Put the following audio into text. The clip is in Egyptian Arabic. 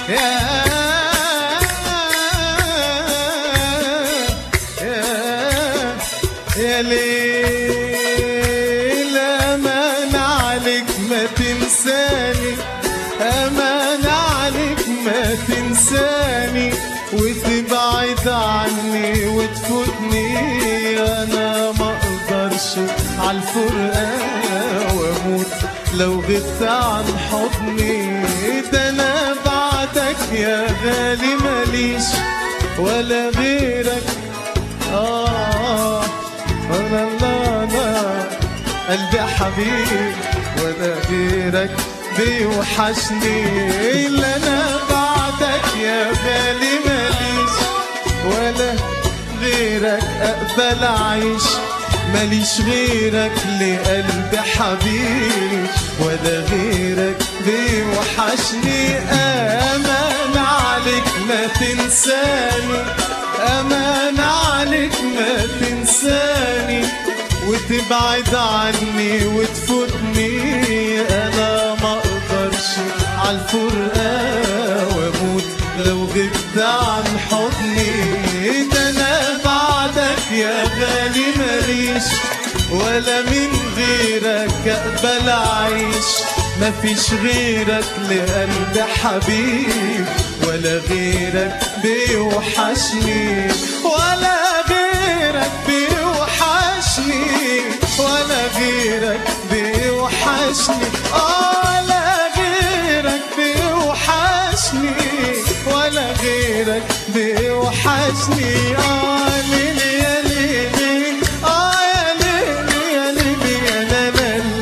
يا يا يا ليل امان عليك ما تنساني امان عليك ما تنساني وتبعد عني وتفوتني انا ما اقدرش عالفرقة واموت لو غبت عن حضني ده انا بعدك يا غالي ماليش ولا غيرك آه أنا لا لا قلبي حبيب ولا غيرك بيوحشني إلا أنا بعدك يا غالي ماليش ولا غيرك أقبل أعيش ماليش غيرك لقلبي حبيب ولا غيرك بيوحشني أمان عليك ما تنساني أمان عليك ما تنساني وتبعد عني وتفوتني أنا ما أقدرش عالفرقة وأموت لو غبت عن حضني ده أنا بعدك يا غالي ماليش ولا من غيرك أقبل أعيش مفيش غيرك لقلبي حبيب ولا غيرك بيوحشني ولا غيرك بيوحشني ولا غيرك بيوحشني آه ولا غيرك بيوحشني ولا غيرك بيوحشني آه